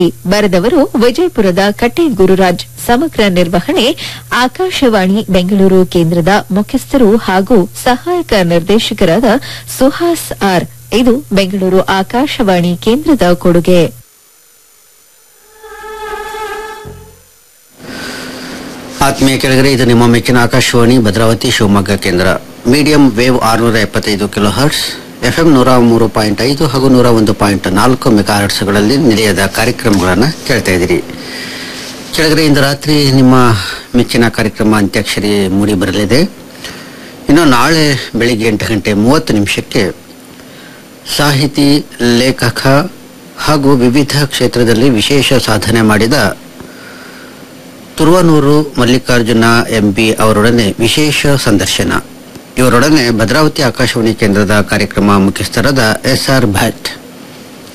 ಬರೆದವರು ವಿಜಯಪುರದ ಕಟ್ಟೆ ಗುರುರಾಜ್ ಸಮಗ್ರ ನಿರ್ವಹಣೆ ಆಕಾಶವಾಣಿ ಬೆಂಗಳೂರು ಕೇಂದ್ರದ ಮುಖ್ಯಸ್ಥರು ಹಾಗೂ ಸಹಾಯಕ ನಿರ್ದೇಶಕರಾದ ಸುಹಾಸ್ ಆರ್ ಇದು ಬೆಂಗಳೂರು ಆಕಾಶವಾಣಿ ಕೇಂದ್ರದ ಕೊಡುಗೆ ಆತ್ಮೀಯ ಕೆಳಗರೆ ಇದು ನಿಮ್ಮ ಮೆಚ್ಚಿನ ಆಕಾಶವಾಣಿ ಭದ್ರಾವತಿ ಶಿವಮೊಗ್ಗ ಕೇಂದ್ರ ಮೀಡಿಯಂ ವೇವ್ ಆರುನೂರ ಎಪ್ಪತ್ತೈದು ಕಿಲೋ ಹರ್ಟ್ಸ್ ಎಫ್ಎಂ ನೂರ ಮೂರು ಪಾಯಿಂಟ್ ಐದು ಹಾಗೂ ನೂರ ಒಂದು ಪಾಯಿಂಟ್ ನಾಲ್ಕು ಮೆಗಾ ಹರ್ಟ್ಸ್ಗಳಲ್ಲಿ ನಿಲಯದ ಕಾರ್ಯಕ್ರಮಗಳನ್ನು ಕೇಳ್ತಾ ಇದ್ದೀರಿ ಕೆಳಗರೆ ಇಂದು ರಾತ್ರಿ ನಿಮ್ಮ ಮೆಚ್ಚಿನ ಕಾರ್ಯಕ್ರಮ ಅಂತ್ಯಾಕ್ಷರಿ ಮೂಡಿ ಬರಲಿದೆ ಇನ್ನು ನಾಳೆ ಬೆಳಿಗ್ಗೆ ಎಂಟು ಗಂಟೆ ಮೂವತ್ತು ನಿಮಿಷಕ್ಕೆ ಸಾಹಿತಿ ಲೇಖಕ ಹಾಗೂ ವಿವಿಧ ಕ್ಷೇತ್ರದಲ್ಲಿ ವಿಶೇಷ ಸಾಧನೆ ಮಾಡಿದ ತುರುವನೂರು ಮಲ್ಲಿಕಾರ್ಜುನ ಎಂಪಿ ಅವರೊಡನೆ ವಿಶೇಷ ಸಂದರ್ಶನ ಇವರೊಡನೆ ಭದ್ರಾವತಿ ಆಕಾಶವಾಣಿ ಕೇಂದ್ರದ ಕಾರ್ಯಕ್ರಮ ಮುಖ್ಯಸ್ಥರಾದ ಎಸ್ ಆರ್ ಭಟ್